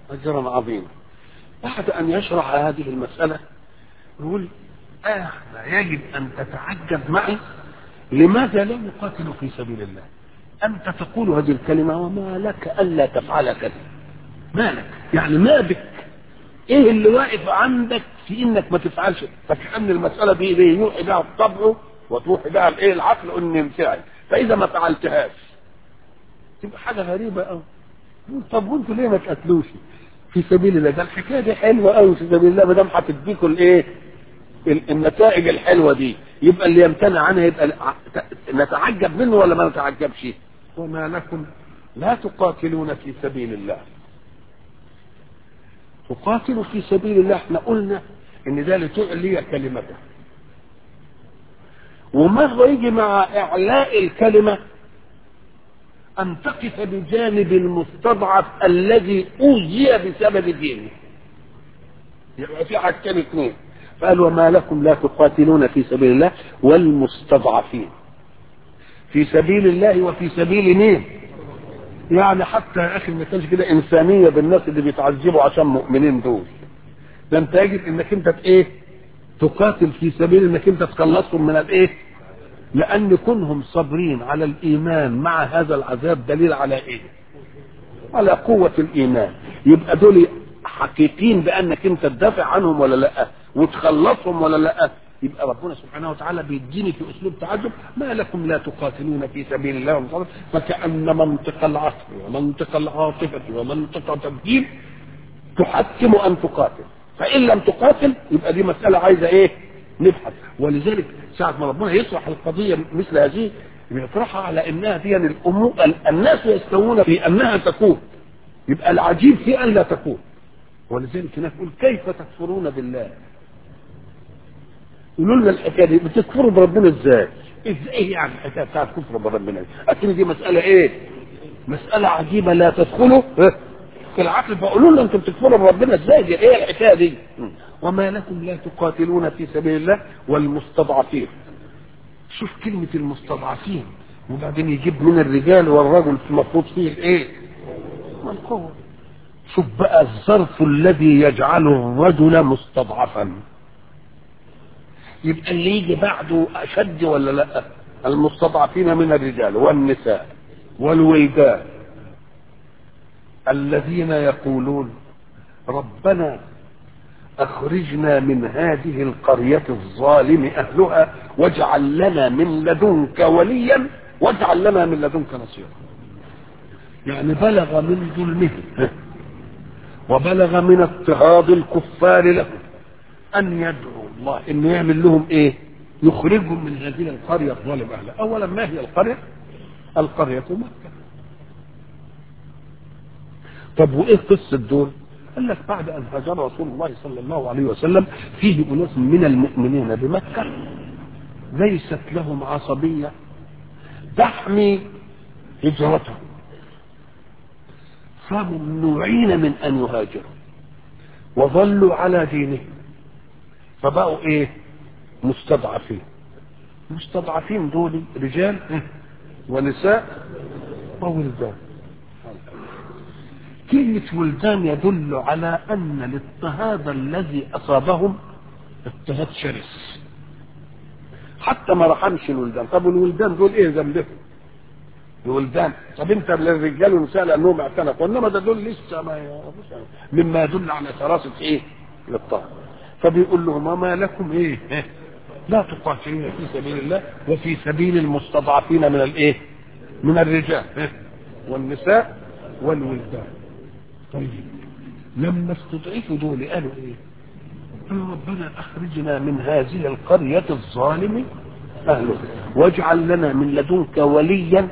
أجرا عظيما بعد أن يشرح هذه المسألة يقول آه لا يجب أن تتعجب معي لماذا لا نقاتل في سبيل الله أنت تقول هذه الكلمة وما لك ألا تفعل كذا ما لك يعني ما بك ايه اللي واقف عندك في انك ما تفعلش فكأن المسألة دي دي يوحي بها الطبع وتوحي بها الايه العقل ان ينفعل فاذا ما فعلتهاش تبقى حاجة غريبة قوي طب وانتوا ليه ما تقتلوش في سبيل الله ده الحكايه دي حلوه قوي في سبيل الله ما دام هتديكوا الايه النتائج الحلوه دي يبقى اللي يمتنع عنها يبقى نتعجب منه ولا ما نتعجبش وما لكم لا تقاتلون في سبيل الله تقاتل في سبيل الله احنا قلنا ان ده لتعلي كلمته ومرة يجي مع اعلاء الكلمة ان تقف بجانب المستضعف الذي اوذي بسبب دينه يبقى في حاجتين اثنين قال وما لكم لا تقاتلون في سبيل الله والمستضعفين في سبيل الله وفي سبيل مين يعني حتى يا اخي ما كانش كده انسانيه بالناس اللي بيتعذبوا عشان مؤمنين دول ده انت يجب انك انت ايه تقاتل في سبيل انك انت تخلصهم من الايه لان كونهم صابرين على الايمان مع هذا العذاب دليل على ايه على قوه الايمان يبقى دول حقيقين بانك انت تدافع عنهم ولا لا وتخلصهم ولا لا يبقى ربنا سبحانه وتعالى بيديني في اسلوب تعجب ما لكم لا تقاتلون في سبيل الله ومن فكأن منطق العصر ومنطق العاطفة ومنطق التبديل تحتم ان تقاتل فان لم تقاتل يبقى دي مسألة عايزة ايه نبحث ولذلك ساعة ما ربنا يشرح القضية مثل هذه بيطرحها على انها دي الامور الناس يستوون في انها تكون يبقى العجيب في ان لا تكون ولذلك هناك يقول كيف تكفرون بالله يقولوا لنا الحكايه دي بتكفروا بربنا ازاي؟ ازاي يعني الحكايه بتاعت كفر بربنا اكيد دي مساله ايه؟ مساله عجيبه لا تدخلوا في العقل فقولوا لنا انتم بتكفروا بربنا ازاي دي ايه الحكايه دي؟ وما لكم لا تقاتلون في سبيل الله والمستضعفين شوف كلمه المستضعفين وبعدين يجيب من الرجال والرجل المفروض فيه الايه؟ القوه شوف بقى الظرف الذي يجعل الرجل مستضعفا يبقى اللي يجي بعده اشد ولا لا المستضعفين من الرجال والنساء والولدان الذين يقولون ربنا اخرجنا من هذه القرية الظالم اهلها واجعل لنا من لدنك وليا واجعل لنا من لدنك نصيرا يعني بلغ من ظلمهم وبلغ من اضطهاد الكفار لهم ان يدعوا الله انه يعمل لهم ايه يخرجهم من هذه القريه الظالم اهلها اولا ما هي القريه القريه مكه طب وايه قصه دول قال لك بعد ان هاجر رسول الله صلى الله عليه وسلم فيه اناس من المؤمنين بمكه ليست لهم عصبيه تحمي هجرتهم فممنوعين من ان يهاجروا وظلوا على دينهم فبقوا ايه مستضعفين مستضعفين دول رجال ونساء وولدان كلمة ولدان يدل على أن الاضطهاد الذي أصابهم اضطهاد شرس حتى ما رحمش الولدان طب الولدان دول ايه ذنبهم الولدان طب انت للرجال والنساء لانهم اعتنقوا انما ده دول لسه ما يعرفوش مما يدل على شراسه ايه الاضطهاد فبيقول لهم وما لكم ايه لا تقاتلون في سبيل الله وفي سبيل المستضعفين من الايه من الرجال والنساء والولدان طيب لما استضعفوا دول قالوا ايه قالوا ربنا اخرجنا من هذه القرية الظالم اهله واجعل لنا من لدنك وليا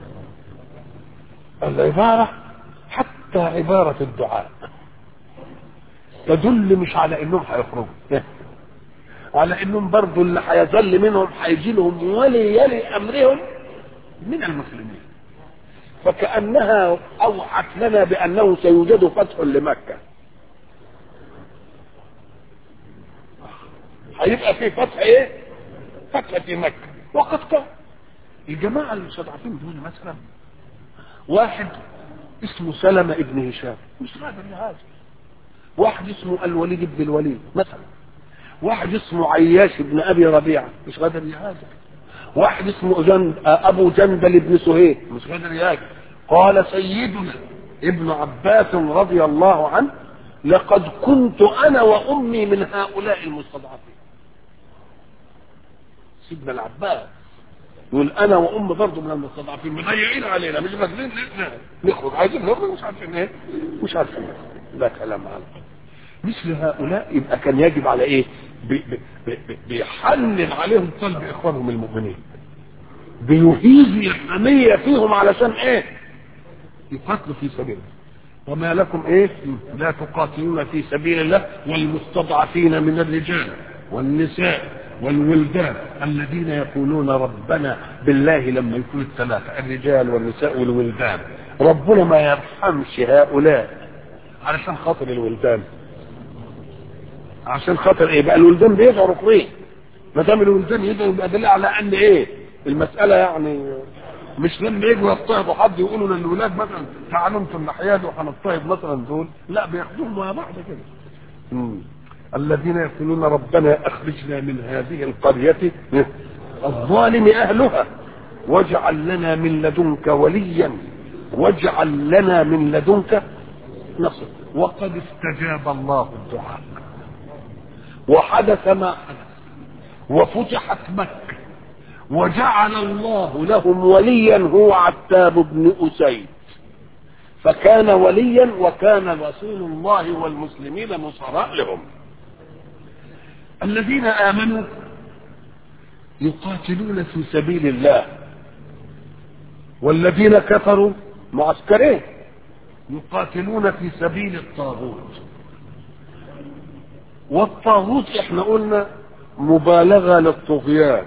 العبارة حتى عبارة الدعاء تدل مش على انهم هيخرجوا على انهم برضو اللي هيظل منهم هيجي لهم ولي يلي امرهم من المسلمين فكانها اوحت لنا بانه سيوجد فتح لمكه هيبقى في فتح ايه فتح في مكه وقد كان الجماعه المستضعفين دول مثلا واحد اسمه سلمة ابن هشام مش قادر يهاجر واحد اسمه الوليد بن الوليد مثلا واحد اسمه عياش بن ابي ربيعه مش قادر يهاجر واحد اسمه جند ابو جندل بن سهيل مش قادر يهاجر قال سيدنا ابن عباس رضي الله عنه لقد كنت انا وامي من هؤلاء المستضعفين سيدنا العباس يقول انا وام برضه من المستضعفين مضيعين علينا مش قادرين نخرج عايزين نخرج مش عارفين ايه مش عارفين لا كلام على مثل هؤلاء يبقى كان يجب على ايه بي بي بي بيحنن عليهم قلب اخوانهم المؤمنين بيهيج الحمية فيهم علشان ايه يقاتلوا في سبيل الله وما لكم ايه لا تقاتلون في سبيل الله والمستضعفين من الرجال والنساء والولدان الذين يقولون ربنا بالله لما يكون الثلاثة الرجال والنساء والولدان ربنا ما يرحمش هؤلاء علشان خاطر الولدان عشان خاطر ايه بقى الولدان بيدعوا ركنين ما دام الولدان يدعوا يبقى دليل على ان ايه المسألة يعني مش لما يجوا يضطهدوا حد يقولوا للولاد مثلا تعالوا انتوا الناحيه دي وهنضطهد مثلا دول لا بياخدوهم مع بعض كده مم. الذين يقولون ربنا اخرجنا من هذه القريه الظالم اهلها واجعل لنا من لدنك وليا واجعل لنا من لدنك نصر وقد استجاب الله الدعاء وحدث ما حدث وفتحت مكه وجعل الله لهم وليا هو عتاب بن أسيد فكان وليا وكان رسول الله والمسلمين نصراء لهم الذين آمنوا يقاتلون في سبيل الله والذين كفروا معسكرين يقاتلون في سبيل الطاغوت والطاغوت احنا قلنا مبالغة للطغيان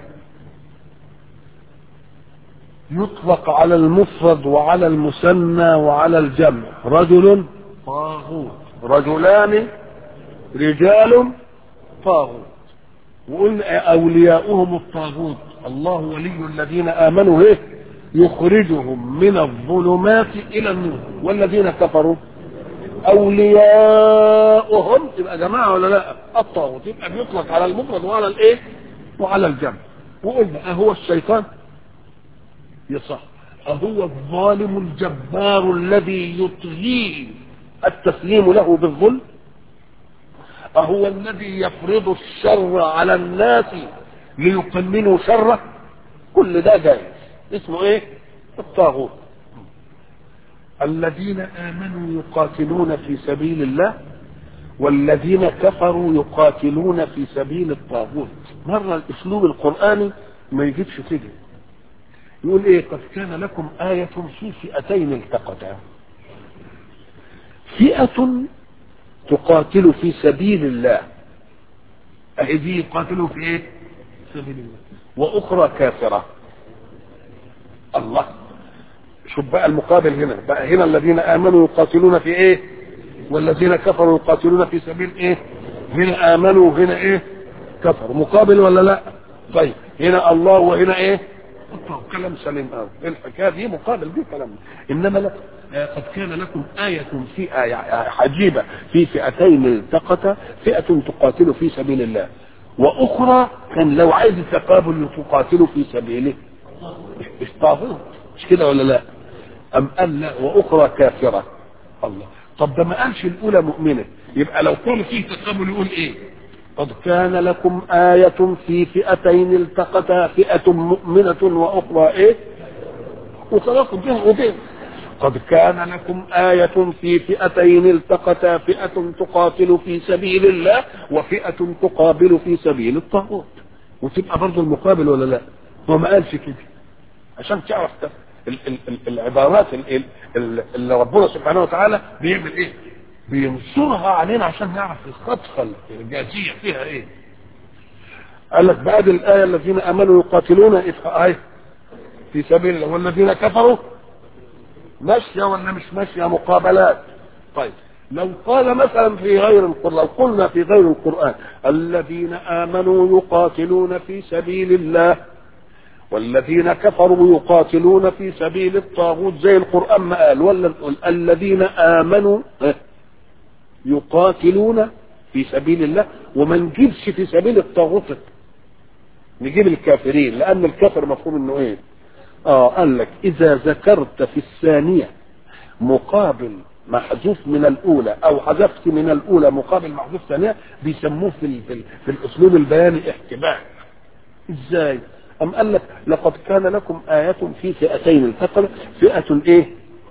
يطلق على المفرد وعلى المثنى وعلى الجمع رجل طاغوت رجلان رجال طاغوت وقلنا اولياؤهم الطاغوت الله ولي الذين امنوا ايه يخرجهم من الظلمات الى النور والذين كفروا اولياؤهم تبقى جماعه ولا لا الطاغوت يبقى بيطلق على المفرد وعلى الايه وعلى الجمع وقلنا اهو الشيطان يصح أهو الظالم الجبار الذي يطغيه التسليم له بالظلم أهو الذي يفرض الشر على الناس ليقننوا شره كل ده جائز اسمه ايه الطاغوت الذين آمنوا يقاتلون في سبيل الله والذين كفروا يقاتلون في سبيل الطاغوت مرة الأسلوب القرآني ما يجيبش كده يقول ايه قد كان لكم آية في فئتين التقتا فئة تقاتل في سبيل الله اهي دي يقاتلوا في ايه سبيل الله واخرى كافرة الله شوف بقى المقابل هنا بقى هنا الذين امنوا يقاتلون في ايه والذين كفروا يقاتلون في سبيل ايه هنا امنوا هنا ايه كفروا مقابل ولا لا طيب هنا الله وهنا ايه كلام سليم قوي الحكايه دي مقابل دي كلام انما لا قد كان لكم آية في آية عجيبة في فئتين التقتا فئة تقاتل في سبيل الله وأخرى كان لو عايز تقابل تقاتل في سبيله مش طاغوت مش كده ولا لا؟ أم قال لا وأخرى كافرة الله طب ده ما قالش الأولى مؤمنة يبقى لو كان فيه تقابل يقول إيه؟ قد كان لكم آية في فئتين التقتا فئة مؤمنة وأخرى إيه؟ وخلاص وبين وبين قد كان لكم آية في فئتين التقتا فئة تقاتل في سبيل الله وفئة تقابل في سبيل الطاغوت وتبقى برضه المقابل ولا لا؟ هو ما قالش كده عشان تعرف ال ال ال العبارات ال ال اللي ربنا سبحانه وتعالى بيعمل ايه؟ بينصرها علينا عشان نعرف الخطفه الجازيه فيها ايه قال لك بعد الايه الذين امنوا يقاتلون ايه في سبيل الله والذين كفروا ماشيه ولا مش ماشيه مقابلات طيب لو قال مثلا في غير القرآن لو قلنا في غير القرآن الذين آمنوا يقاتلون في سبيل الله والذين كفروا يقاتلون في سبيل الطاغوت زي القرآن ما قال ولا الذين آمنوا يقاتلون في سبيل الله وما نجيبش في سبيل الطاغوت نجيب الكافرين لأن الكافر مفهوم انه ايه اه قال لك اذا ذكرت في الثانية مقابل محذوف من الاولى او حذفت من الاولى مقابل محذوف ثانية بيسموه في, في, في الاسلوب البياني احتمال ازاي ام قال لك لقد كان لكم آية في فئتين التقوا فئة ايه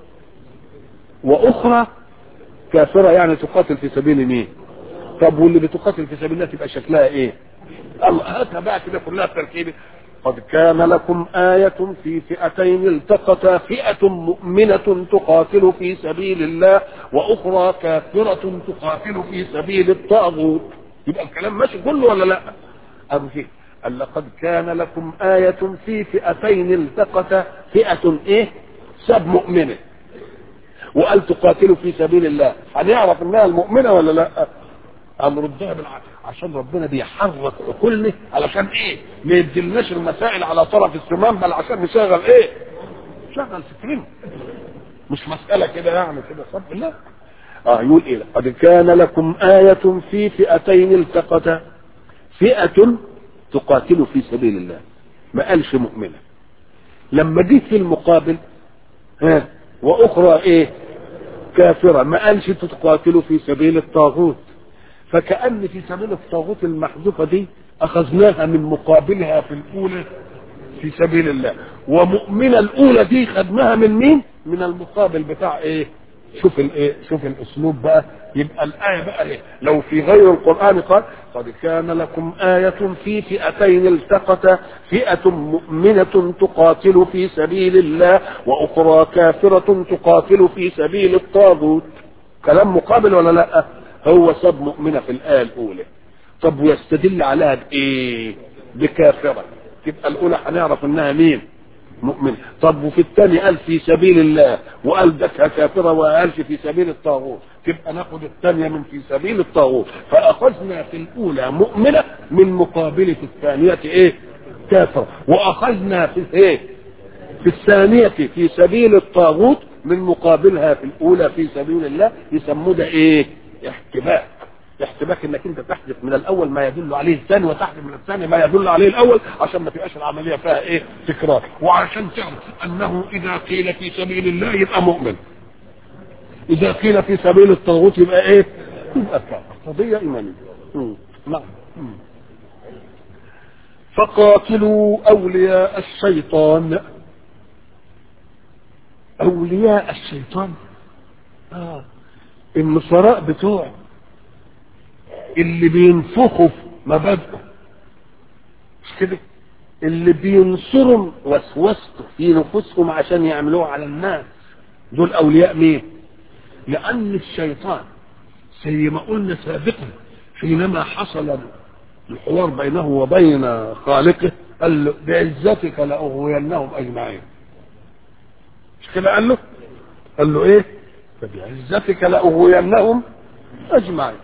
واخرى كافرة يعني تقاتل في سبيل مين طب واللي بتقاتل في سبيل الله تبقى شكلها ايه الله هاتها بقى كده كلها تركيبه قد كان لكم آية في فئتين التقتا فئة مؤمنة تقاتل في سبيل الله وأخرى كافرة تقاتل في سبيل الطاغوت يبقى الكلام ماشي كله ولا لا؟ أبو فيه قال لقد كان لكم آية في فئتين التقتا فئة إيه؟ سب مؤمنة وقال تقاتلوا في سبيل الله هنعرف انها المؤمنه ولا لا؟ قام ردها بالعكس عشان ربنا بيحرك عقولنا علشان ايه؟ ما يديلناش المسائل على طرف السمام بل عشان نشغل ايه؟ شغل فكرنا مش مسألة كده يعني كده صب لا اه يقول ايه قد كان لكم آية في فئتين التقتا فئة تقاتل في سبيل الله ما قالش مؤمنة لما جيت في المقابل ها واخرى ايه كافرة ما قالش تقاتلوا في سبيل الطاغوت فكأن في سبيل الطاغوت المحذوفة دي أخذناها من مقابلها في الأولى في سبيل الله ومؤمنة الأولى دي خدناها من مين؟ من المقابل بتاع إيه؟ شوف الايه شوف الاسلوب بقى يبقى الايه بقى ايه لو في غير القران قال قد كان لكم ايه في فئتين التقتا فئه مؤمنه تقاتل في سبيل الله واخرى كافره تقاتل في سبيل الطاغوت كلام مقابل ولا لا هو سب مؤمنه في الايه الاولى طب ويستدل عليها بايه بكافره تبقى الاولى هنعرف انها مين مؤمن طب وفي الثاني قال في سبيل الله وقال ده كافره وقالش في سبيل الطاغوت تبقى ناخد الثانيه من في سبيل الطاغوت فاخذنا في الاولى مؤمنه من مقابله الثانيه ايه كافره واخذنا في ايه في الثانيه في سبيل الطاغوت من مقابلها في الاولى في سبيل الله يسموه ده ايه احتباك احتباك انك انت تحذف من الاول ما يدل عليه الثاني وتحذف من الثاني ما يدل عليه الاول عشان ما تبقاش العمليه فيها ايه تكرار وعشان تعرف انه اذا قيل في سبيل الله يبقى مؤمن اذا قيل في سبيل الطاغوت يبقى ايه يبقى كافر قضيه ايمانيه نعم فقاتلوا اولياء الشيطان اولياء الشيطان اه النصراء بتوعه اللي بينفخوا في مبادئه مش كده اللي بينصروا وسوسته في نفوسهم عشان يعملوه على الناس دول اولياء مين لان الشيطان زي ما قلنا سابقا حينما حصل الحوار بينه وبين خالقه قال له بعزتك لاغوينهم اجمعين مش كده قال له قال له ايه فبعزتك لاغوينهم اجمعين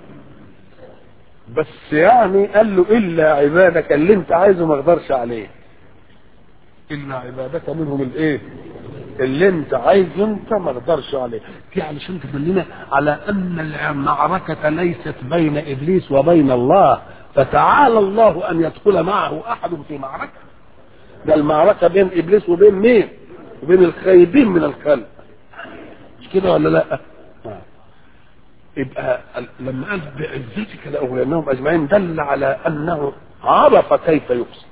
بس يعني قال له الا عبادك اللي انت عايزه ما اقدرش عليه الا عبادك منهم الايه اللي انت عايزه انت ما اقدرش عليه دي علشان تدلنا على ان المعركه ليست بين ابليس وبين الله فتعالى الله ان يدخل معه احد في معركه ده المعركه بين ابليس وبين مين وبين الخايبين من الخلق مش كده ولا لا يبقى لما قال بعزتك لاغوينهم اجمعين دل على انه عرف كيف يقسم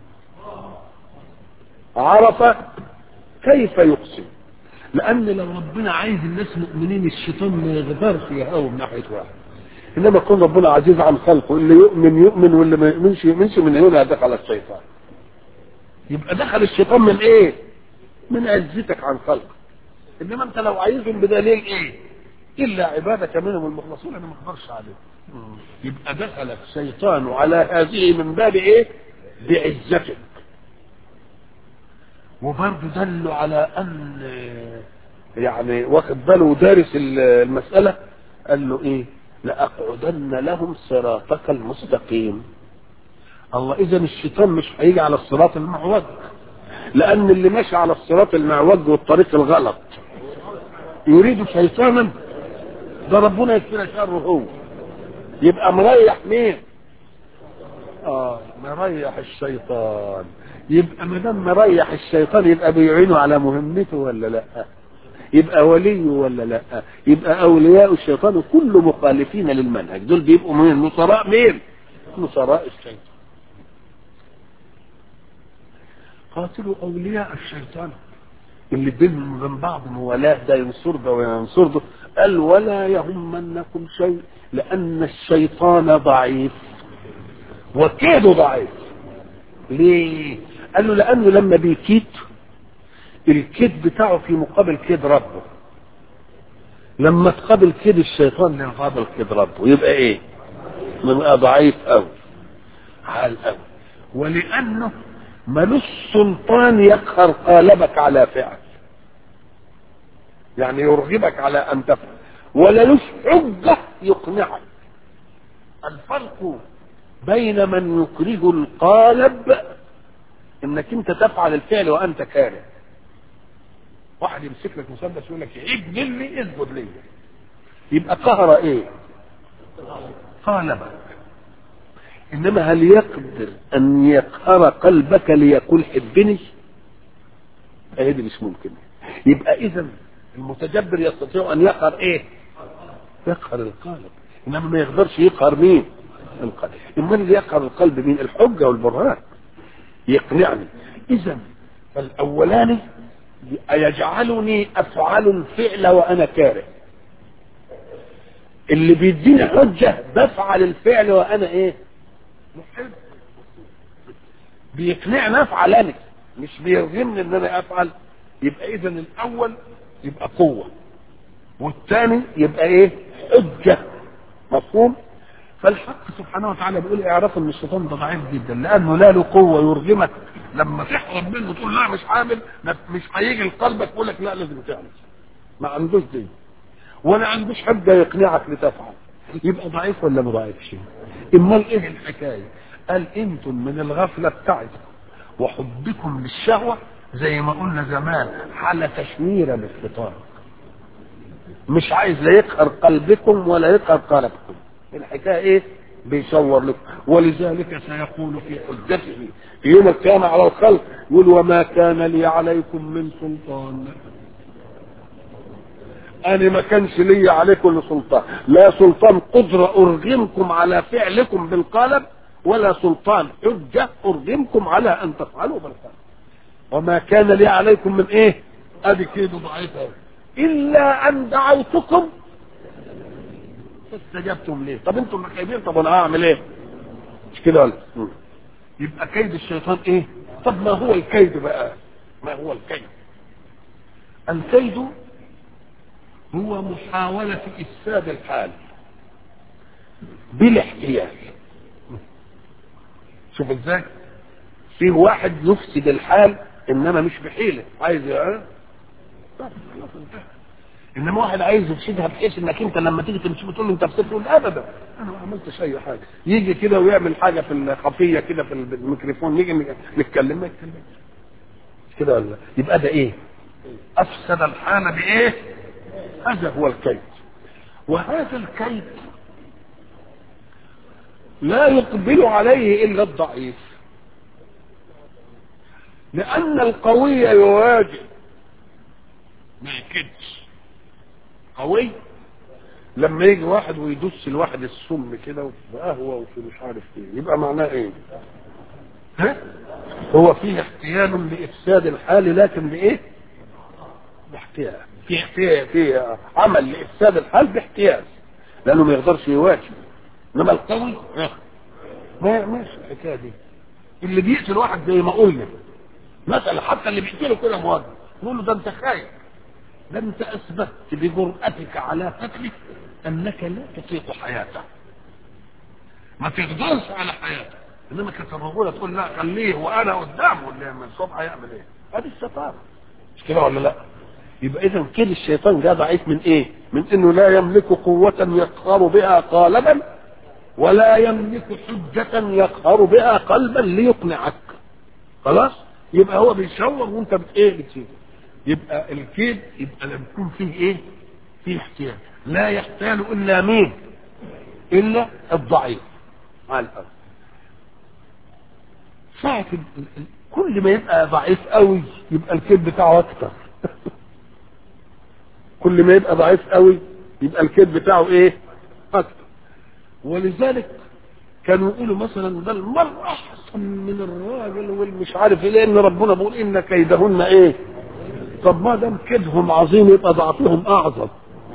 عرف كيف يقسم لان لو ربنا عايز الناس مؤمنين الشيطان ما يغدرش يهاوم ناحيه واحد انما يكون ربنا عزيز عن خلقه اللي يؤمن يؤمن واللي ما يؤمنش يؤمنش من هنا دخل الشيطان يبقى دخل الشيطان من ايه من عزتك عن خلقك انما انت لو عايزهم بدليل ايه الا عبادك منهم المخلصين انا ما اقدرش عليهم يبقى دخل الشيطان على هذه من باب ايه بعزتك وبرضه دلوا على ان يعني واخد باله ودارس المساله قال له ايه لاقعدن لهم صراطك المستقيم الله اذا الشيطان مش هيجي على الصراط المعوج لان اللي ماشي على الصراط المعوج والطريق الغلط يريد شيطانا ده ربنا يكفينا شره هو يبقى مريح مين اه مريح الشيطان يبقى ما دام مريح الشيطان يبقى بيعينه على مهمته ولا لا يبقى ولي ولا لا يبقى اولياء الشيطان كل مخالفين للمنهج دول بيبقوا مين نصراء مين نصراء الشيطان قاتلوا اولياء الشيطان اللي بينهم وبين بعض موالاه ده ينصر ده وينصر ده قال ولا يهمنكم شيء لان الشيطان ضعيف وكيده ضعيف ليه قال له لانه لما بيكيد الكيد بتاعه في مقابل كيد ربه لما تقابل كيد الشيطان يقابل كيد ربه يبقى ايه يبقى ضعيف قوي عال قوي ولانه ملوش سلطان يقهر قالبك على فعل يعني يرغبك على ان تفعل ولا لوش حجه يقنعك الفرق بين من يكره القالب انك انت تفعل الفعل وانت كاره واحد يمسك لك مسدس يقول لك اجد لي اسجد لي يبقى قهر ايه قالبك انما هل يقدر ان يقهر قلبك ليقول حبني ايه دي مش ممكن يبقى اذا المتجبر يستطيع ان يقهر ايه يقهر القالب انما ما يقدرش يقهر مين القلب امال اللي يقهر القلب مين الحجه والبرهان يقنعني اذا فالاولاني يجعلني افعل الفعل وانا كاره اللي بيديني حجه بفعل الفعل وانا ايه محب بيقنعني افعل انا مش بيرغمني ان انا افعل يبقى اذا الاول يبقى قوه والثاني يبقى ايه حجه مفهوم فالحق سبحانه وتعالى بيقول اعرفوا ان الشيطان ده ضعيف جدا لانه لا له قوه يرغمك لما تحرم منه تقول لا مش عامل مش هيجي لقلبك يقول لك لا لازم تعمل ما عندوش دي ولا عندوش حجه يقنعك لتفعل يبقى ضعيف ولا ما ضعيفش امال ايه الحكايه قال انتم من الغفله بتاعتكم وحبكم للشهوه زي ما قلنا زمان حالة تشويرة للشيطان مش عايز لا يقهر قلبكم ولا يقهر قلبكم الحكايه ايه بيصور لكم ولذلك سيقول في حجته في يوم القيامة على الخلق يقول وما كان لي عليكم من سلطان أنا ما كانش لي عليكم سلطان لا سلطان قدرة أرغمكم على فعلكم بالقالب ولا سلطان حجة أرغمكم على أن تفعلوا بالقالب وما كان لي عليكم من إيه أدي كده ضعيفة إلا أن دعوتكم فاستجبتم ليه طب انتم مكايدين طب انا هعمل ايه مش كده ولا يبقى كيد الشيطان ايه طب ما هو الكيد بقى ما هو الكيد الكيد هو محاولة إفساد الحال بالاحتيال شوف ازاي في واحد يفسد الحال انما مش بحيلة عايز اه طب خلاص انتهى انما واحد عايز يفسدها بحيث انك انت لما تيجي تمشي بتقول له انت فسدت تقول ابدا انا ما عملتش اي حاجه يجي كده ويعمل حاجه في الخفيه كده في الميكروفون نيجي نتكلم ما يتكلمش كده ولا يبقى ده ايه افسد الحال بايه هذا هو الكيد وهذا الكيد لا يقبل عليه الا الضعيف لان القوي يواجه ما يكدش قوي لما يجي واحد ويدس الواحد السم كده وفي قهوه وفي مش عارف ايه يبقى معناه ايه؟ ها؟ هو فيه احتيال لافساد الحال لكن بايه؟ باحتيال في احتيال في عمل لافساد الحال باحتيال لانه ما يقدرش يواجه انما القوي ما يعملش الحكايه دي اللي بيقتل واحد زي ما قلنا مثلا حتى اللي بيقتله كده مواجه نقول له ده انت خايف ده انت اثبتت بجرأتك على قتله انك لا تطيق حياته ما تقدرش على حياته انما كانت الرجوله تقول لا خليه وانا قدامه اللي من الصبح هيعمل ايه؟ ادي الستاره مش كده ولا لا؟ يبقى اذا كده الشيطان ده ضعيف من ايه؟ من انه لا يملك قوة يقهر بها قالبا ولا يملك حجة يقهر بها قلبا ليقنعك خلاص؟ يبقى هو بيشور وانت بت ايه بتشيل يبقى الكيد يبقى لما يكون فيه ايه فيه احتيال لا يحتال الا مين الا الضعيف على الارض ساعة ال- ال- ال- كل ما يبقى ضعيف قوي يبقى الكيد بتاعه اكتر كل ما يبقى ضعيف قوي يبقى الكيد بتاعه ايه اكتر ولذلك كانوا يقولوا مثلا ده المرأة احسن من الراجل والمش عارف ايه لان ربنا بيقول ان كيدهن ايه طب ما دام كيدهم عظيم يبقى ضعفهم اعظم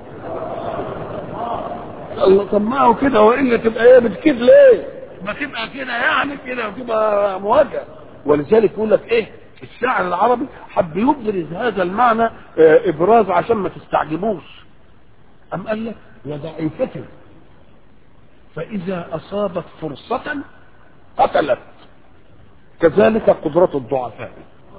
الله طب ما هو كده والا تبقى ايه بتكيد ليه؟ ما تبقى كده يعني كده وتبقى مواجهه ولذلك يقول لك ايه؟ الشاعر العربي حب يبرز هذا المعنى آه، ابراز عشان ما تستعجبوش أم قال لك وضعيفة فإذا أصابت فرصة قتلت كذلك قدرة الضعفاء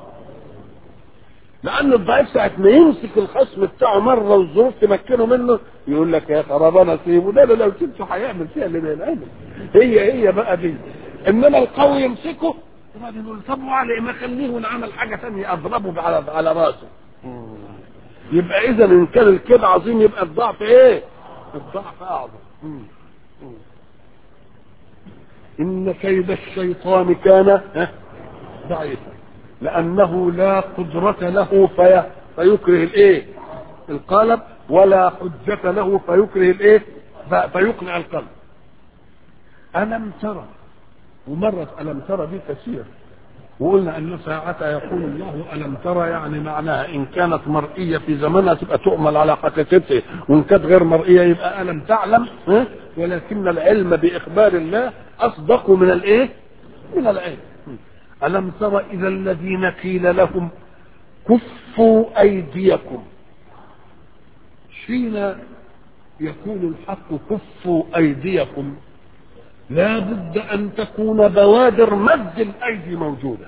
لأن الضعيف ساعة ما يمسك الخصم بتاعه مرة والظروف تمكنه منه يقول لك يا خراب أنا سيبه ده لو سبته هيعمل فيها اللي بينعمل هي هي بقى دي إنما القوي يمسكه وبعدين يقول طب وعلى إيه ما خليه ونعمل حاجة ثانية أضربه على على راسه يبقى إذا إن كان الكيد عظيم يبقى الضعف إيه؟ الضعف أعظم مم. مم. إن كيد الشيطان كان ها، ضعيفا لأنه لا قدرة له في فيكره الإيه؟ القلب ولا حجة له فيكره الإيه؟ ف- فيقنع القلب ألم ترى ومرت ألم ترى دي كثير وقلنا أن ساعتها يقول الله ألم ترى يعني معناها إن كانت مرئية في زمنها تبقى تؤمل على حقيقته وإن كانت غير مرئية يبقى ألم تعلم ها؟ ولكن العلم بإخبار الله أصدق من الإيه؟ من العلم ألم تر إذا الذين قيل لهم كفوا أيديكم حين يقول الحق كفوا أيديكم لا بد أن تكون بوادر مد الأيدي موجودة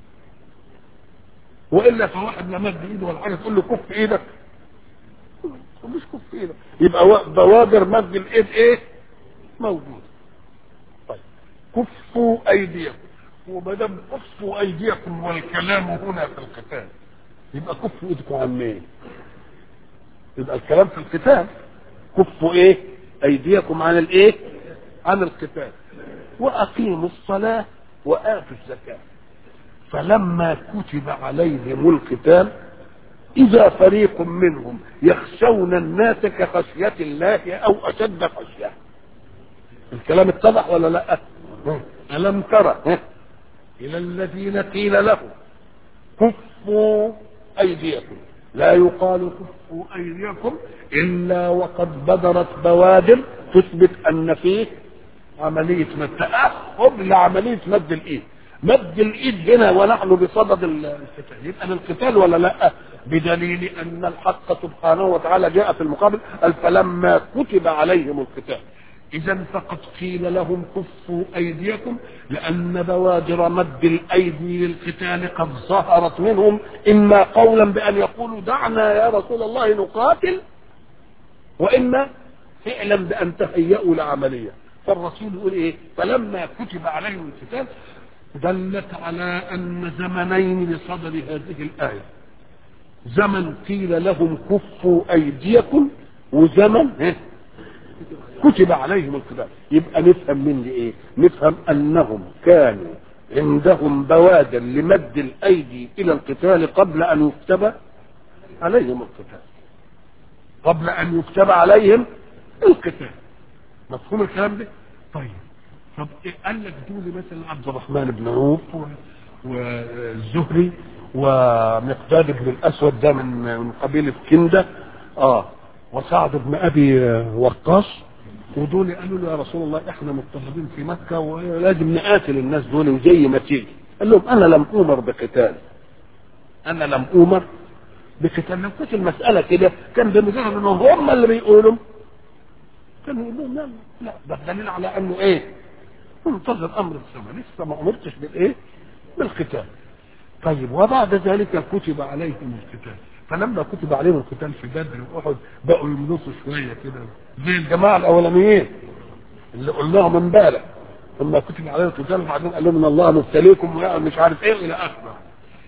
وإلا فواحد ما مد إيده ولا حاجة تقول له كف إيدك مش كف إيدك يبقى و- بوادر مد الإيد إيه موجودة طيب كفوا أيديكم وما دام كفوا أيديكم والكلام هنا في القتال يبقى كفوا إيدكم عن مين؟ يبقى الكلام في القتال كفوا ايه ايديكم عن الايه عن القتال واقيموا الصلاه واتوا الزكاه فلما كتب عليهم القتال اذا فريق منهم يخشون الناس كخشيه الله او اشد خشيه الكلام اتضح ولا لا الم ترى الى الذين قيل لهم كفوا ايديكم لا يقال كفوا ايديكم الا وقد بدرت بوادر تثبت ان فيه عمليه مد تاهب لعمليه مد الايد مد الايد هنا ونحن بصدد القتال يبقى للقتال ولا لا بدليل ان الحق سبحانه وتعالى جاء في المقابل قال فلما كتب عليهم القتال اذا فقد قيل لهم كفوا ايديكم لان بوادر مد الايدي للقتال قد ظهرت منهم اما قولا بان يقولوا دعنا يا رسول الله نقاتل واما فعلا بان تهيأوا لعمليه فالرسول يقول ايه فلما كتب عليهم القتال دلت على ان زمنين لصدر هذه الايه زمن قيل لهم كفوا ايديكم وزمن إيه؟ كتب عليهم القتال يبقى نفهم من ايه نفهم انهم كانوا عندهم بوادر لمد الايدي الى القتال قبل ان يكتب عليهم القتال قبل ان يكتب عليهم القتال مفهوم الكلام ده طيب طب إيه قال لك دول مثلا عبد الرحمن بن عوف و- والزهري ومقداد بن الاسود ده من من قبيله كنده اه وسعد بن ابي وقاص ودول قالوا له يا رسول الله احنا مضطهدين في مكه ولازم نقاتل الناس دول وزي ما تيجي قال لهم انا لم اومر بقتال انا لم اومر بقتال لو كانت المساله كده كان بمجرد انهم هم اللي بيقولوا كانوا يقولوا لا لا ده دليل على انه ايه منتظر امر السماء لسه ما امرتش بالايه بالقتال طيب وبعد ذلك كتب عليهم القتال فلما كتب عليهم القتال في بدر واحد بقوا يملصوا شويه كده زي الجماعه الاولانيين اللي قلناهم امبارح لما كتب عليهم القتال وبعدين قال لهم ان الله مبتليكم ومش عارف ايه الى اخره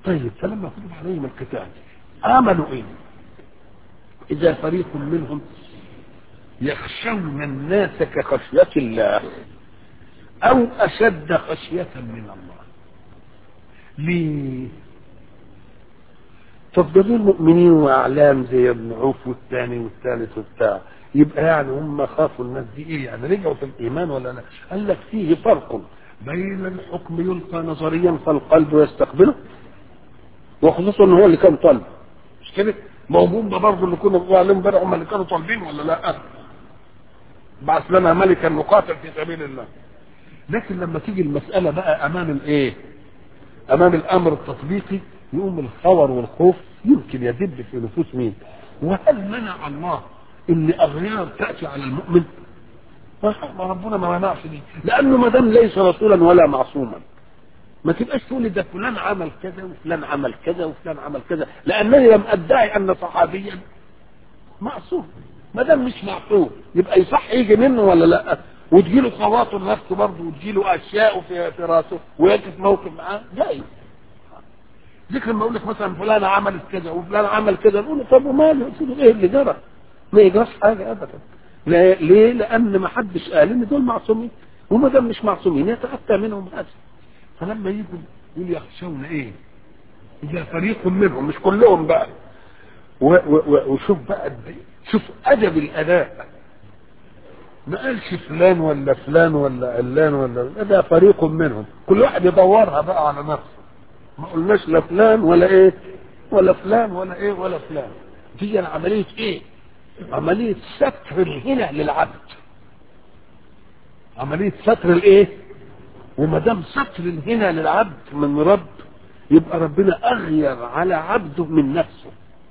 طيب فلما كتب عليهم القتال آمنوا إيه إذا فريق منهم يخشون الناس كخشية الله أو أشد خشية من الله ليه طب دول مؤمنين واعلام زي ابن عوف والثاني والثالث والبتاع يبقى يعني هم خافوا الناس دي ايه يعني رجعوا في الايمان ولا لا قال لك فيه فرق بين الحكم يلقى نظريا فالقلب يستقبله وخصوصا ان هو اللي كان طالب مش كده ما هو هم برضه اللي كنا بنقول عليهم امبارح هم اللي كانوا طالبين ولا لا بعث لنا ملكا نقاتل في سبيل الله لكن لما تيجي المساله بقى امام الايه امام الامر التطبيقي يقوم الخور والخوف يمكن يدب في نفوس مين وهل منع الله ان اغيار تاتي على المؤمن ما ربنا ما منعش دي لانه ما دام ليس رسولا ولا معصوما ما تبقاش تقول ده فلان عمل كذا وفلان عمل كذا وفلان عمل كذا لانني لم ادعي ان صحابيا معصوم ما دام مش معصوم يبقى يصح يجي منه ولا لا وتجيله خواطر نفسه برضه وتجيله اشياء في في راسه ويقف موقف معاه جايز ذكر لما اقول لك مثلا فلان عملت كذا وفلان عمل كذا نقول له طب وماله ايه اللي جرى؟ ما يجراش حاجه ابدا لا ليه؟ لان ما حدش قال ان دول معصومين وما دام مش معصومين يتاتى منهم هذا فلما يجوا يقول يخشون ايه؟ اذا فريق منهم مش كلهم بقى و و و وشوف بقى شوف ادب الاداء ما قالش فلان ولا فلان ولا علان ولا ده فريق منهم كل واحد يدورها بقى على نفسه ما قلناش لا فلان ولا ايه ولا فلان ولا ايه ولا فلان دي عملية ايه عملية ستر الهنا للعبد عملية ستر الايه وما دام ستر الهنا للعبد من رب يبقى ربنا اغير على عبده من نفسه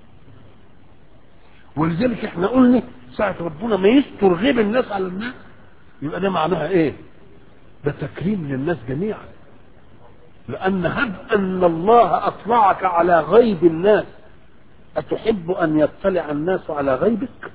ولذلك احنا قلنا ساعة ربنا ما يستر غيب الناس على الناس يبقى ده معناها ايه ده تكريم للناس جميعا لأن هب أن الله أطلعك على غيب الناس أتحب أن يطلع الناس على غيبك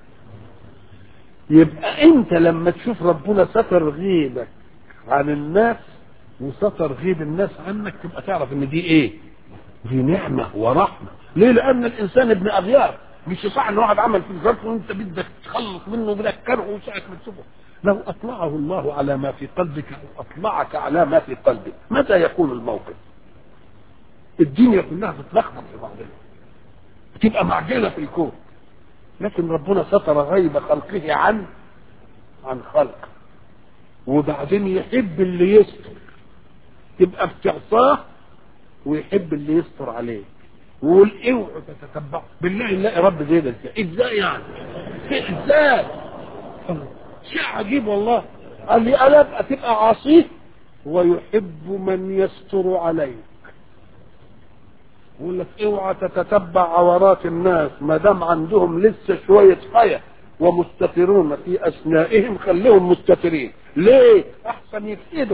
يبقى أنت لما تشوف ربنا ستر غيبك عن الناس وستر غيب الناس عنك تبقى تعرف ان دي ايه دي نعمة ورحمة ليه لأن الإنسان ابن أغيار مش صح ان واحد عمل في الظرف وانت بدك تخلص منه بدك كرهه وساعة ما تشوفه لو أطلعه الله على ما في قلبك أو أطلعك على ما في قلبك متى يكون الموقف الدنيا كلها تتلخبط في بعضها تبقى معجنة في الكون لكن ربنا ستر غيب خلقه عن عن خلق وبعدين يحب اللي يستر تبقى بتعصاه ويحب اللي يستر عليه ويقول اوعوا تتتبعوا بالله نلاقي رب زي ده ازاي يعني ازاي شيء عجيب والله قال لي انا ابقى تبقى عصيه ويحب من يستر عليك يقول لك اوعى تتتبع عورات الناس ما دام عندهم لسه شويه حياه ومستترون في اثنائهم خليهم مستترين ليه احسن يفسدوا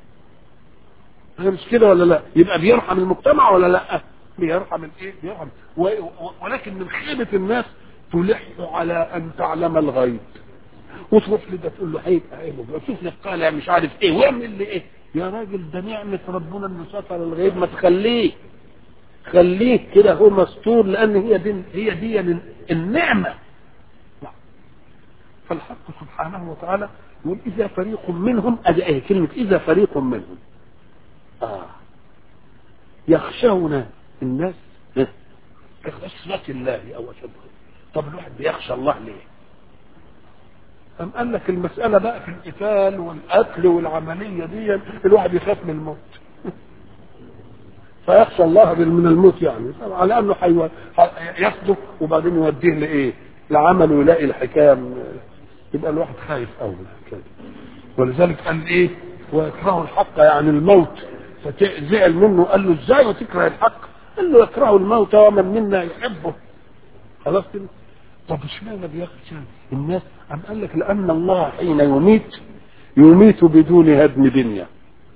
مش كده ولا لا يبقى بيرحم المجتمع ولا لا بيرحم الايه بيرحم و... و... ولكن من خيبه الناس تلح على ان تعلم الغيب وتروح لده تقول له هيبقى ايه شوف لك طالع مش عارف ايه واعمل لي ايه يا راجل ده نعمه ربنا انه ستر الغيب ما تخليه خليه كده هو مستور لان هي دي هي دي النعمه فالحق سبحانه وتعالى يقول اذا فريق منهم ادي ايه كلمه اذا فريق منهم اه يخشون الناس كخشيه الله او اشد طب الواحد بيخشى الله ليه؟ أم قال لك المسألة بقى في القتال والقتل والعملية دي الواحد يخاف من الموت فيخشى الله من الموت يعني على انه حيو... ياخده وبعدين يوديه لايه؟ لعمل ويلاقي الحكام يبقى الواحد خايف قوي كده ولذلك قال ايه؟ ويكره الحق يعني الموت فزعل منه قال له ازاي وتكره الحق؟ قال له يكره الموت ومن منا يحبه خلاص كده طب اشمعنى بيخشى الناس أم قال لك لأن الله حين يميت يميت بدون هدم بنية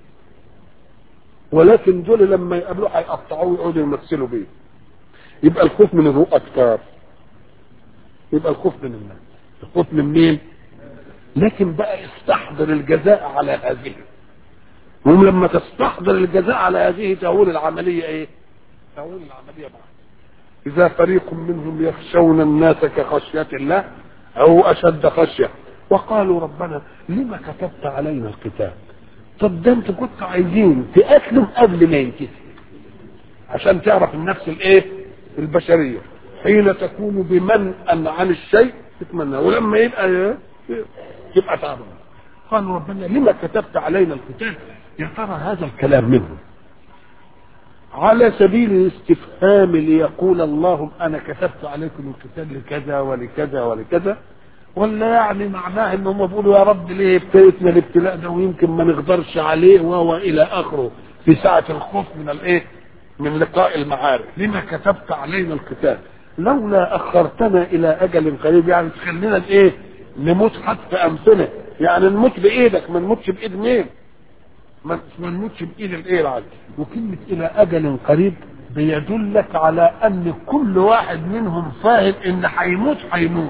ولكن دول لما يقابلوه هيقطعوه ويقعدوا يمثلوا بيه يبقى الخوف من الروح أكتر يبقى الخوف من الناس الخوف من مين؟ لكن بقى استحضر الجزاء على هذه هم لما تستحضر الجزاء على هذه تهون العملية ايه؟ تهون العمليه معه اذا فريق منهم يخشون الناس كخشيه الله او اشد خشيه وقالوا ربنا لما كتبت علينا الكتاب طب ده انتوا كنتوا عايزين تقتلوا قبل ما ينكسر عشان تعرف النفس الايه البشريه حين تكون بمنأ عن الشيء تتمنى ولما يبقى يبقى تعبان قالوا ربنا لما كتبت علينا الكتاب يا ترى هذا الكلام منه على سبيل الاستفهام ليقول اللهم انا كتبت عليكم الكتاب لكذا ولكذا ولكذا ولا يعني معناه ان هم بيقولوا يا رب ليه ابتليتنا الابتلاء ده ويمكن ما نقدرش عليه وهو الى اخره في ساعه الخوف من الايه؟ من لقاء المعارك لما كتبت علينا الكتاب لولا اخرتنا الى اجل قريب يعني تخلينا ايه نموت حتى امثله يعني نموت بايدك ما نموتش بايد مين ما ما نموتش بايد الايه العدل وكلمه الى اجل قريب بيدلك على ان كل واحد منهم فاهم ان هيموت هيموت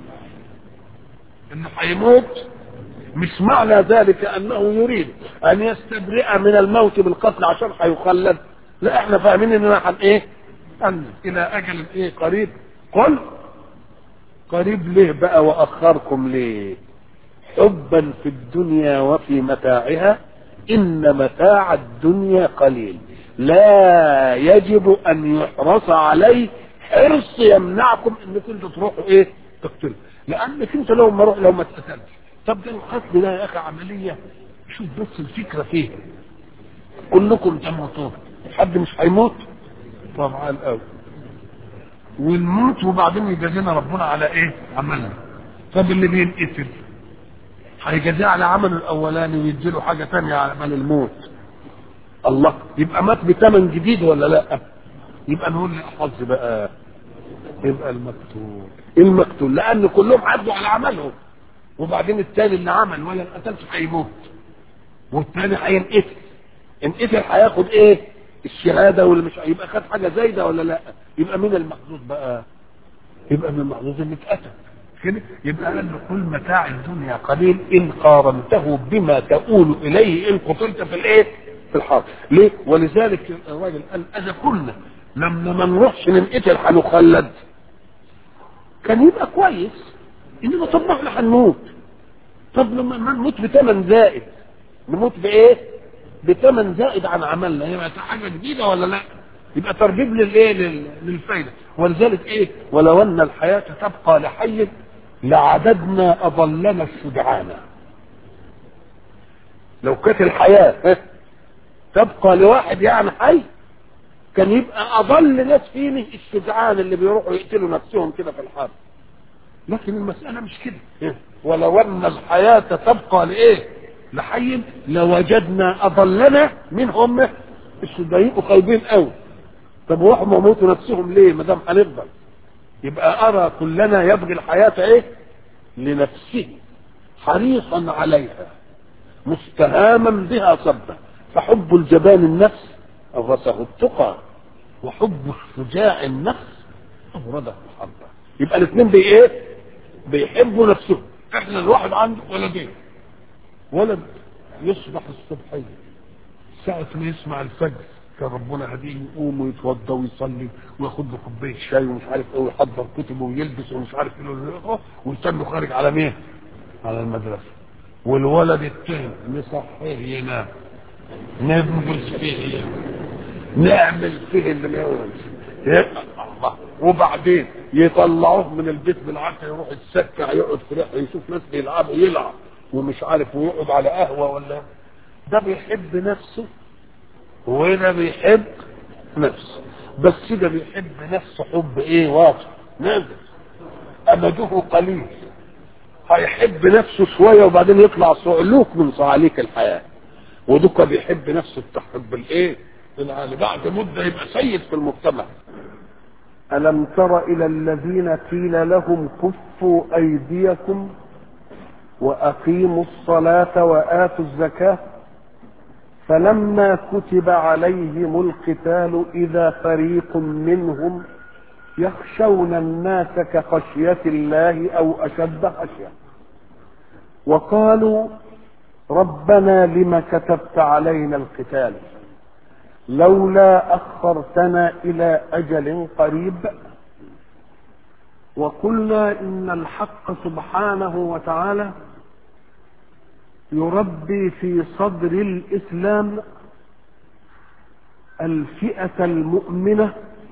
انه هيموت مش معنى ذلك انه يريد ان يستبرئ من الموت بالقتل عشان هيخلد لا احنا فاهمين اننا هن ايه أن الى اجل ايه قريب قل قريب ليه بقى واخركم ليه حبا في الدنيا وفي متاعها ان متاع الدنيا قليل لا يجب ان يحرص عليه حرص يمنعكم انكم انتوا تروحوا ايه تقتلوا لانك انت لو ما روح لو ما اتقتلتش طب ده القتل ده يا اخي عمليه شوف بس الفكره فيه كلكم تموتون حد مش هيموت طبعا قوي ونموت وبعدين يجازينا ربنا على ايه عملنا طب اللي بينقتل هيجازيه على عمله الاولاني ويديله حاجه ثانيه على عمل الموت الله يبقى مات بثمن جديد ولا لا يبقى نقول حظ بقى يبقى المقتول المقتول لان كلهم عدوا على عملهم وبعدين الثاني اللي عمل ولا ما قتلش هيموت والثاني هينقتل انقتل هياخد ايه الشهاده واللي مش يبقى خد حاجه زايده ولا لا يبقى مين المحظوظ بقى يبقى من المحظوظ اللي اتقتل كده يبقى قال له كل متاع الدنيا قليل ان قارنته بما تؤول اليه ان قتلت في الايه في الحرب ليه ولذلك الراجل قال اذا كنا لما ما نروحش ننقتل هنخلد كان يبقى كويس انما طب ما احنا هنموت طب لما ما نموت بثمن زائد نموت بايه بثمن زائد عن عملنا يبقى حاجه جديده ولا لا يبقى ترغيب للايه لل- للفايده ولذلك ايه ولو ان الحياه تبقى لحي لعددنا اضلنا الشجعان لو كانت الحياه ها، تبقى لواحد يعني حي كان يبقى اضل ناس فينا الشجعان اللي بيروحوا يقتلوا نفسهم كده في الحرب لكن المساله مش كده ولو ان الحياه تبقى لايه لحي لوجدنا اضلنا منهم الشجعين وخايبين قوي طب وراحوا موتوا نفسهم ليه ما دام هنفضل يبقى ارى كلنا يبغي الحياه ايه لنفسه حريصا عليها مستهاما بها صبا فحب الجبان النفس أورثه التقى وحب الشجاع النفس أورده الحرب يبقى الاثنين بي ايه بيحبوا نفسهم احنا الواحد عنده ولدين ولد يصبح الصبحية ساعة ما يسمع الفجر كان ربنا هديه يقوم ويتوضى ويصلي وياخد له كوبايه شاي ومش عارف ايه ويحضر كتبه ويلبس ومش عارف ايه ويستنى خارج على مين؟ على المدرسه والولد التاني نصحيه ينام نبغز فيه ينام نعمل فيه اللي يولد الله وبعدين يطلعوه من البيت بالعافيه يروح يتسكع يقعد في ريحه يشوف ناس بيلعبوا يلعب ومش عارف ويقعد على قهوه ولا ده بيحب نفسه وده بيحب نفسه بس ده بيحب نفسه حب ايه واضح نازل امده قليل هيحب نفسه شويه وبعدين يطلع صعلوك من صعاليك الحياه ودوكا بيحب نفسه التحب الايه العالي بعد مده يبقى سيد في المجتمع ألم تر إلى الذين قيل لهم كفوا أيديكم وأقيموا الصلاة وآتوا الزكاة فلما كتب عليهم القتال إذا فريق منهم يخشون الناس كخشية الله أو أشد خشية وقالوا ربنا لم كتبت علينا القتال لولا أخرتنا إلى أجل قريب وقلنا إن الحق سبحانه وتعالى يربي في صدر الإسلام الفئة المؤمنة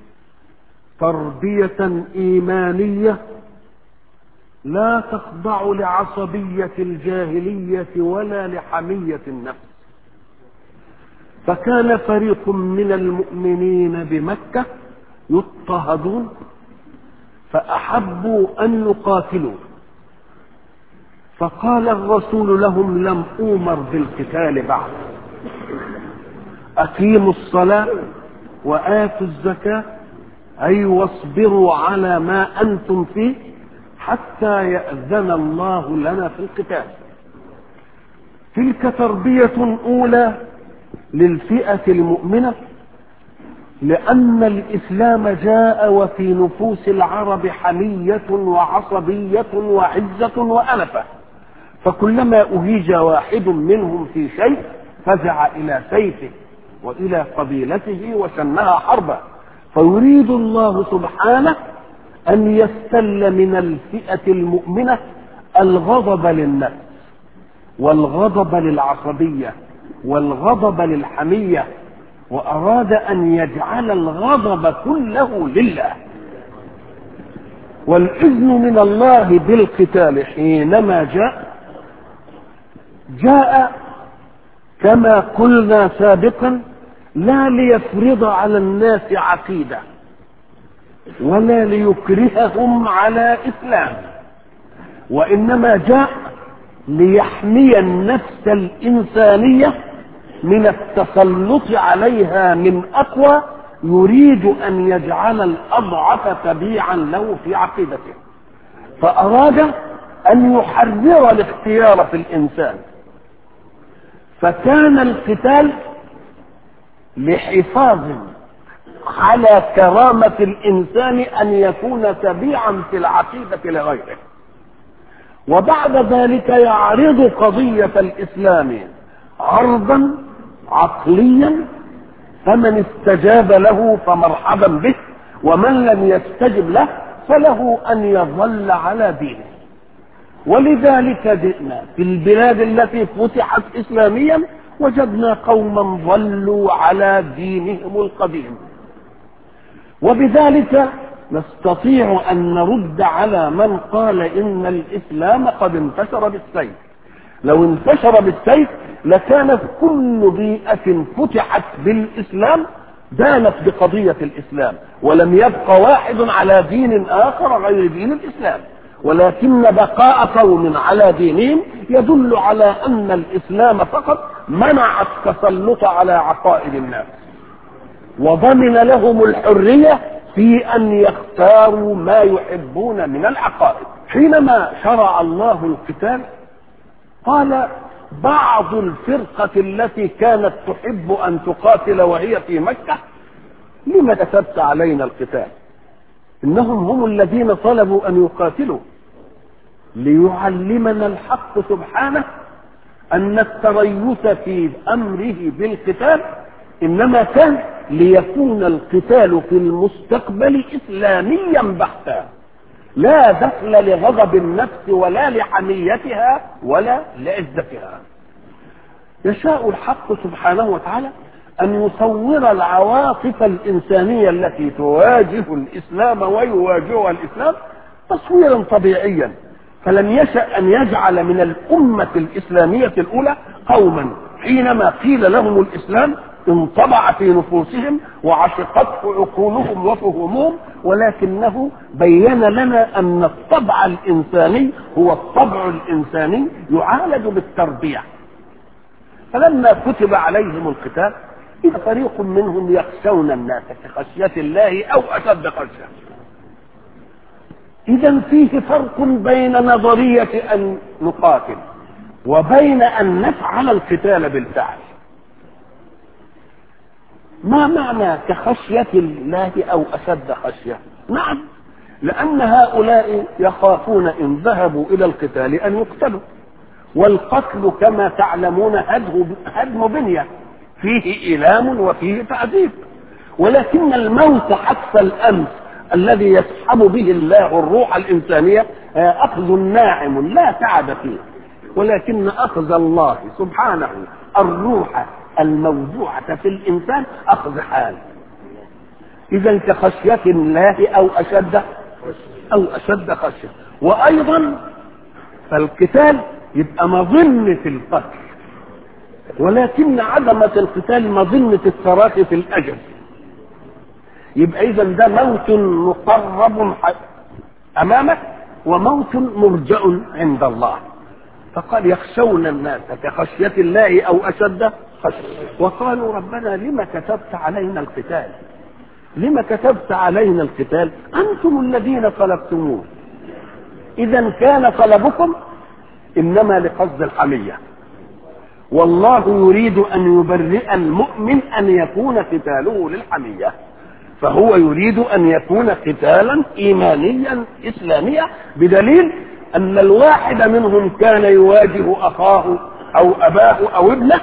تربية إيمانية لا تخضع لعصبية الجاهلية ولا لحمية النفس فكان فريق من المؤمنين بمكة يضطهدون فأحبوا أن يقاتلوا فقال الرسول لهم لم أومر بالقتال بعد أقيموا الصلاة وآتوا الزكاة أي واصبروا على ما أنتم فيه حتى يأذن الله لنا في القتال تلك تربية أولى للفئة المؤمنة لأن الإسلام جاء وفي نفوس العرب حمية وعصبية وعزة وأنفة فكلما أهيج واحد منهم في شيء فزع إلى سيفه وإلى قبيلته وشنها حربا فيريد الله سبحانه أن يستل من الفئة المؤمنة الغضب للنفس والغضب للعصبية والغضب للحمية وأراد أن يجعل الغضب كله لله والإذن من الله بالقتال حينما جاء جاء كما قلنا سابقا لا ليفرض على الناس عقيده ولا ليكرههم على اسلام وانما جاء ليحمي النفس الانسانيه من التسلط عليها من اقوى يريد ان يجعل الاضعف تبيعا له في عقيدته فاراد ان يحرر الاختيار في الانسان فكان القتال لحفاظ على كرامة الإنسان أن يكون تبيعا في العقيدة لغيره وبعد ذلك يعرض قضية الإسلام عرضا عقليا فمن استجاب له فمرحبا به ومن لم يستجب له فله أن يظل على دينه ولذلك جئنا في البلاد التي فتحت إسلاميا وجدنا قوما ظلوا على دينهم القديم وبذلك نستطيع ان نرد على من قال ان الاسلام قد انتشر بالسيف لو انتشر بالسيف لكانت كل بيئه فتحت بالاسلام دانت بقضيه الاسلام ولم يبق واحد على دين اخر غير دين الاسلام ولكن بقاء قوم على دينهم يدل على ان الاسلام فقط منع التسلط على عقائد الناس وضمن لهم الحريه في ان يختاروا ما يحبون من العقائد حينما شرع الله القتال قال بعض الفرقة التي كانت تحب أن تقاتل وهي في مكة لم كتبت علينا القتال إنهم هم الذين طلبوا أن يقاتلوا ليعلمنا الحق سبحانه أن التريث في أمره بالقتال إنما كان ليكون القتال في المستقبل إسلاميا بحتا لا دخل لغضب النفس ولا لحميتها ولا لعزتها يشاء الحق سبحانه وتعالى أن يصور العواطف الإنسانية التي تواجه الإسلام ويواجهها الإسلام تصويرا طبيعيا فلم يشأ أن يجعل من الأمة الإسلامية الأولى قوما حينما قيل لهم الإسلام انطبع في نفوسهم وعشقته عقولهم وفهومهم ولكنه بين لنا أن الطبع الإنساني هو الطبع الإنساني يعالج بالتربية فلما كتب عليهم القتال إذا فريق منهم يخشون الناس كخشية الله أو أشد خشية إذا فيه فرق بين نظرية أن نقاتل وبين أن نفعل القتال بالفعل ما معنى كخشية الله أو أشد خشية نعم لأن هؤلاء يخافون إن ذهبوا إلى القتال أن يقتلوا والقتل كما تعلمون هدم بنية فيه إيلام وفيه تعذيب ولكن الموت حتى الأمس الذي يسحب به الله الروح الإنسانية أخذ ناعم لا تعب فيه ولكن أخذ الله سبحانه الروح الموضوعة في الإنسان أخذ حال إذا كخشية الله أو أشد أو أشد خشية وأيضا فالقتال يبقى مظنة القتل ولكن عدمة القتال مظنة التراخي في الأجل يبقى إذا ده موت مقرب أمامك وموت مرجع عند الله فقال يخشون الناس كخشية الله أو أشد خشية وقالوا ربنا لما كتبت علينا القتال لما كتبت علينا القتال أنتم الذين طلبتموه إذا كان طلبكم إنما لقصد الحمية والله يريد أن يبرئ المؤمن أن يكون قتاله للحمية فهو يريد أن يكون قتالا إيمانيا إسلاميا بدليل أن الواحد منهم كان يواجه أخاه أو أباه أو ابنه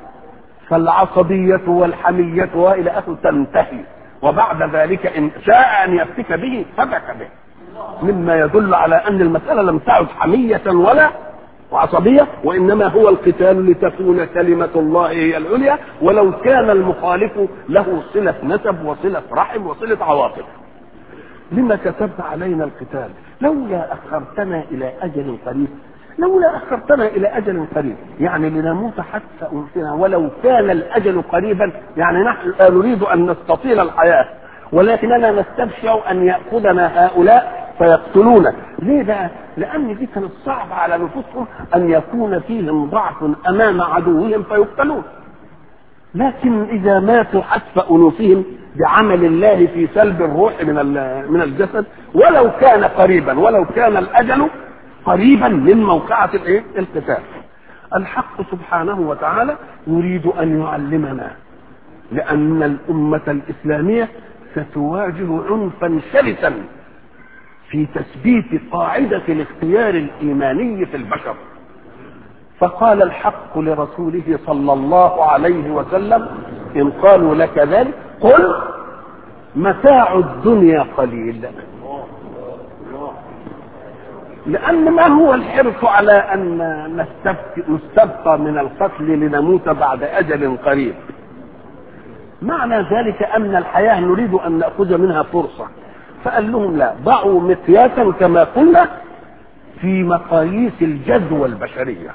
فالعصبية والحمية وإلى آخره تنتهي وبعد ذلك إن شاء أن يفتك به فبك به مما يدل على أن المسألة لم تعد حمية ولا وعصبية وإنما هو القتال لتكون كلمة الله هي العليا ولو كان المخالف له صلة نسب وصلة رحم وصلة عواطف لما كتبت علينا القتال لولا أخرتنا إلى أجل قريب لولا أخرتنا إلى أجل قريب يعني لنموت حتى أنفنا ولو كان الأجل قريبا يعني نحن لا نريد أن نستطيل الحياة ولكننا نستبشع أن يأخذنا هؤلاء فيقتلونا ليه بقى لأن دي كانت صعبة على نفوسهم أن يكون فيهم ضعف أمام عدوهم فيقتلون لكن إذا ماتوا حتف أنوفهم بعمل الله في سلب الروح من من الجسد ولو كان قريبا ولو كان الأجل قريبا من موقعة الايه؟ القتال. الحق سبحانه وتعالى يريد أن يعلمنا لأن الأمة الإسلامية ستواجه عنفا شرسا في تثبيت قاعدة الاختيار الإيماني في البشر فقال الحق لرسوله صلى الله عليه وسلم إن قالوا لك ذلك قل متاع الدنيا قليل لأن ما هو الحرص على أن نستبقى من القتل لنموت بعد أجل قريب معنى ذلك أن الحياة نريد أن نأخذ منها فرصة فقال لهم لا ضعوا مقياسا كما قلنا في مقاييس الجدوى البشرية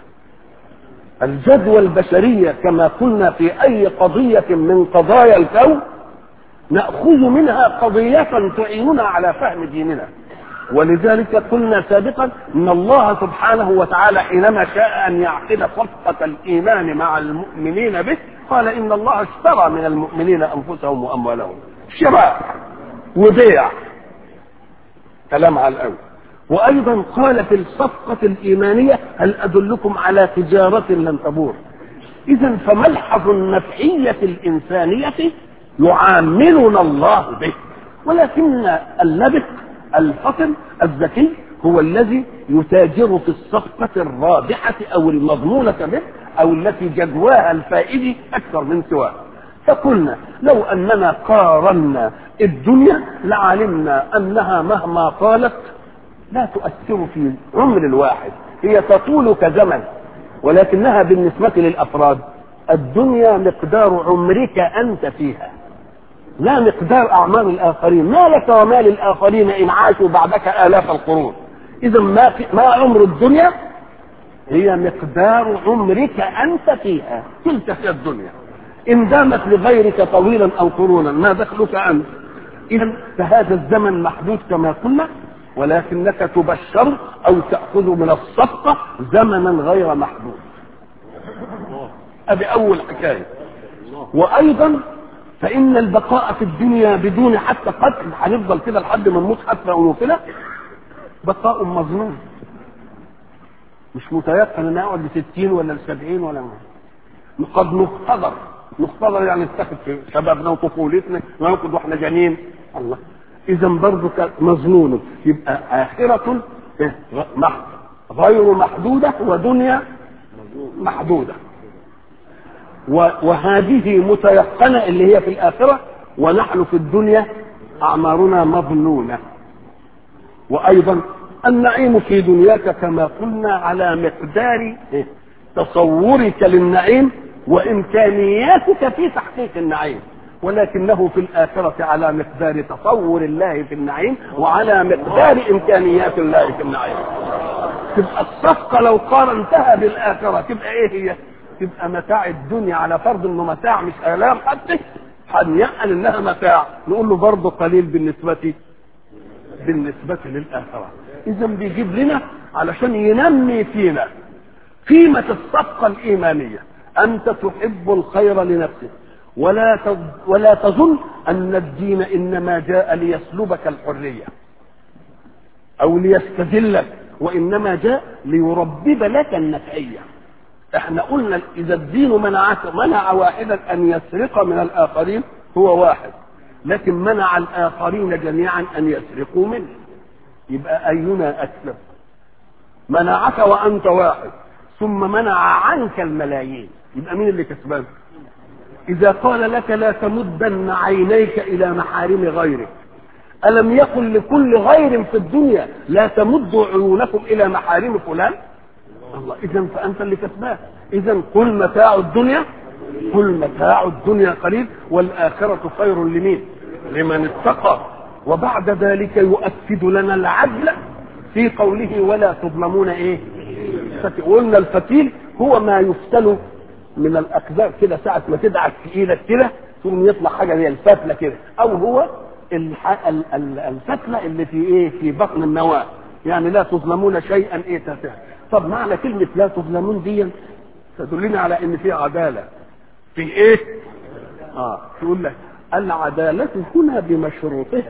الجدوى البشرية كما قلنا في أي قضية من قضايا الكون نأخذ منها قضية تعيننا على فهم ديننا ولذلك قلنا سابقا ان الله سبحانه وتعالى حينما شاء ان يعقد صفقه الايمان مع المؤمنين به قال ان الله اشترى من المؤمنين انفسهم واموالهم شراء وبيع كلام على الاول وايضا قال في الصفقه الايمانيه هل ادلكم على تجاره لن تبور اذا فملحظ النفعيه الانسانيه يعاملنا الله به ولكن اللبث الفطن الذكي هو الذي يتاجر في الصفقة الرابحة أو المضمونة به أو التي جدواها الفائد أكثر من سواها فقلنا لو أننا قارنا الدنيا لعلمنا أنها مهما طالت لا تؤثر في عمر الواحد هي تطول كزمن ولكنها بالنسبة للأفراد الدنيا مقدار عمرك أنت فيها لا مقدار اعمال الاخرين ما لك ومال الاخرين ان عاشوا بعدك الاف القرون اذا ما في ما عمر الدنيا هي مقدار عمرك انت فيها تلك هي الدنيا ان دامت لغيرك طويلا او قرونا ما دخلك انت اذا فهذا الزمن محدود كما قلنا ولكنك تبشر او تاخذ من الصفقه زمنا غير محدود ادي اول حكايه وايضا فإن البقاء في الدنيا بدون حتى قتل هنفضل كده لحد ما نموت حتى ونوفلة بقاء مظنون مش متيقن ان اقعد ل 60 ولا ل 70 ولا ما قد نختبر نختبر يعني نتخذ في شبابنا وطفولتنا وناخد واحنا جنين الله اذا برضه مظنون يبقى اخره غير محدوده ودنيا محدوده وهذه متيقنة اللي هي في الآخرة ونحن في الدنيا أعمارنا مظنونة وأيضا النعيم في دنياك كما قلنا على مقدار تصورك للنعيم وإمكانياتك في تحقيق النعيم ولكنه في الآخرة على مقدار تصور الله في النعيم وعلى مقدار إمكانيات الله في النعيم تبقى الصفقة لو قارنتها بالآخرة تبقى إيه هي؟ تبقى متاع الدنيا على فرض إنه متاع مش آلام حتى هنيقل إنها متاع نقول له برضه قليل بالنسبة بالنسبة للآخرة إذا بيجيب لنا علشان ينمي فينا قيمة الصفقة الإيمانية أنت تحب الخير لنفسك ولا ولا تظن أن الدين إنما جاء ليسلبك الحرية أو ليستذلك وإنما جاء ليربب لك النفعية احنا قلنا إذا الدين منعك منع واحدا أن يسرق من الآخرين هو واحد لكن منع الآخرين جميعا أن يسرقوا منه يبقى أينا أكسب منعك وأنت واحد ثم منع عنك الملايين يبقى مين اللي كسبان إذا قال لك لا تمدن عينيك إلى محارم غيرك ألم يقل لكل غير في الدنيا لا تمدوا عيونكم إلى محارم فلان الله إذا فأنت اللي كسبان إذا قل متاع الدنيا قل متاع الدنيا قليل والآخرة خير لمين لمن اتقى وبعد ذلك يؤكد لنا العدل في قوله ولا تظلمون ايه قلنا الفتيل هو ما يفتل من الاقدار كده ساعه ما تدعك في ايدك كده ثم يطلع حاجه زي الفتله كده او هو الفتله اللي في ايه في بطن النواه يعني لا تظلمون شيئا ايه تافها طب معنى كلمه لا تظلمون دي تدلنا على ان في عداله في ايه اه تقول لك العداله هنا بمشروطها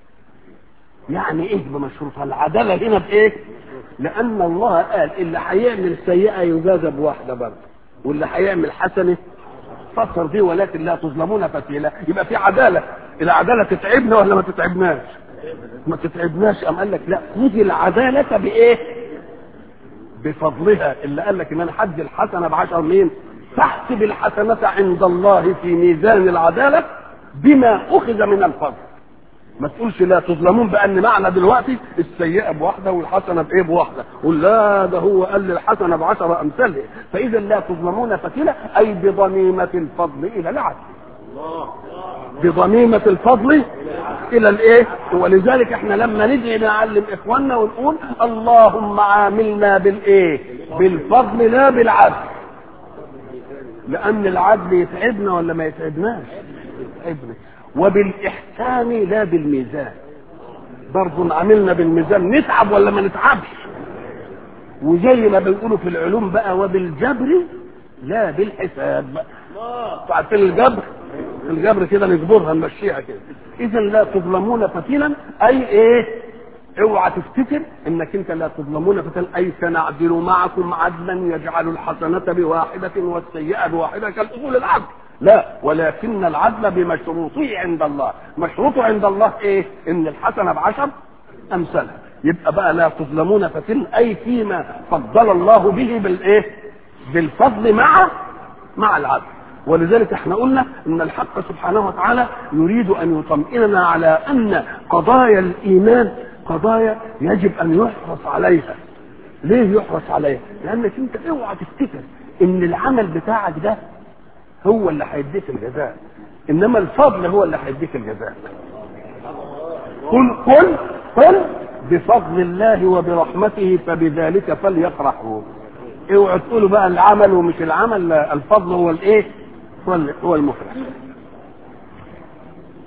يعني ايه بمشروطها العداله هنا بايه لان الله قال اللي هيعمل سيئه يجازى بواحده برضه واللي هيعمل حسنه فسر دي ولكن لا تظلمون فتيلا يبقى في عداله العداله تتعبنا ولا ما تتعبناش ما تتعبناش ام قال لك لا خذي العداله بايه بفضلها اللي قال لك ان انا حد الحسنه بعشر مين تحسب الحسنه عند الله في ميزان العداله بما اخذ من الفضل ما تقولش لا تظلمون بان معنى دلوقتي السيئه بواحده والحسنه بايه بواحده قول لا ده هو قال الحسنه بعشر امثالها فاذا لا تظلمون فتيله اي بضميمه الفضل الى العدل بضميمة الفضل إلى الإيه؟ ولذلك إحنا لما ندعي نعلم إخواننا ونقول اللهم عاملنا بالإيه؟ بالفضل لا بالعدل. لأن العدل يتعبنا ولا ما يتعبناش؟ يتعبنا. وبالإحسان لا بالميزان. برضه عملنا بالميزان نتعب ولا ما نتعبش؟ وزي ما بيقولوا في العلوم بقى وبالجبر لا بالحساب. عارفين الجبر؟ الجبر كده نجبرها نمشيها كده اذا لا تظلمون فتيلا اي ايه اوعى تفتكر انك انت لا تظلمون فتيلا اي سنعدل معكم عدلا يجعل الحسنه بواحده والسيئه بواحده كالاصول العدل لا ولكن العدل بمشروطه عند الله مشروطه عند الله ايه ان الحسنه بعشر امثالها يبقى بقى لا تظلمون فتيلا اي فيما فضل الله به بالايه بالفضل مع مع العدل ولذلك احنا قلنا ان الحق سبحانه وتعالى يريد ان يطمئننا على ان قضايا الايمان قضايا يجب ان يحرص عليها ليه يحرص عليها لانك انت اوعى تفتكر ان العمل بتاعك ده هو اللي هيديك الجزاء انما الفضل هو اللي هيديك الجزاء قل قل قل بفضل الله وبرحمته فبذلك فليفرحوا اوعوا تقولوا بقى العمل ومش العمل الفضل هو الايه هو هو المفرح